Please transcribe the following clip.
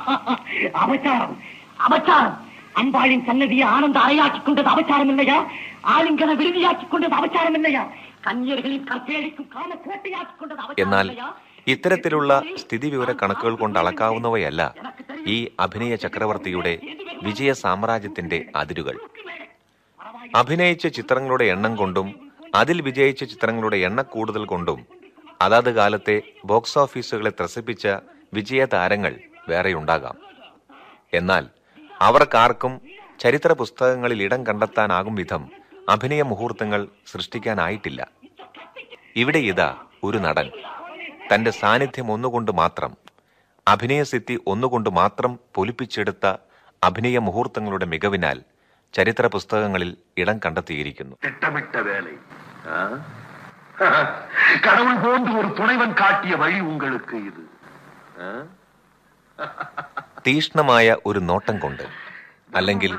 அபச்சாரம் அபச்சாரம் அம்பாளின் சன்னதியை ஆனந்த அறையாக்கிக் கொண்டது அபச்சாரம் இல்லையா ஆலிங்கன விருதியாக்கிக் கொண்டது அபச்சாரம் இல்லையா കന്യകളിൽ കർപ്പേടിക്കും കാമ കോട്ടയാക്കിക്കൊണ്ടത് അപചാരം എന്നാൽ இல்லையா? ഇത്തരത്തിലുള്ള സ്ഥിതിവിവര കണക്കുകൾ കൊണ്ട് അളക്കാവുന്നവയല്ല ഈ അഭിനയ ചക്രവർത്തിയുടെ വിജയ സാമ്രാജ്യത്തിന്റെ അതിരുകൾ അഭിനയിച്ച ചിത്രങ്ങളുടെ എണ്ണം കൊണ്ടും അതിൽ വിജയിച്ച ചിത്രങ്ങളുടെ എണ്ണ കൂടുതൽ കൊണ്ടും അതാത് കാലത്തെ ബോക്സ് ഓഫീസുകളെ ത്രസിപ്പിച്ച വിജയ താരങ്ങൾ വേറെയുണ്ടാകാം എന്നാൽ അവർക്കാർക്കും ചരിത്ര പുസ്തകങ്ങളിൽ ഇടം കണ്ടെത്താനാകും വിധം അഭിനയ മുഹൂർത്തങ്ങൾ സൃഷ്ടിക്കാനായിട്ടില്ല ഇവിടെ ഇതാ ഒരു നടൻ തന്റെ സാന്നിധ്യം ഒന്നുകൊണ്ട് മാത്രം അഭിനയസിദ്ധി ഒന്നുകൊണ്ട് മാത്രം പൊലിപ്പിച്ചെടുത്ത അഭിനയ മുഹൂർത്തങ്ങളുടെ മികവിനാൽ ചരിത്ര പുസ്തകങ്ങളിൽ ഇടം കണ്ടെത്തിയിരിക്കുന്നു திட்டமிட்ட வேலை ஆ? கடவுள் போன்று ஒரு துணைவன் காட்டிய வழி உங்களுக்கு இது ஆ? തീഷ്ണമായ ഒരു നോട്ടം കൊണ്ട് അല്ലെങ്കിൽ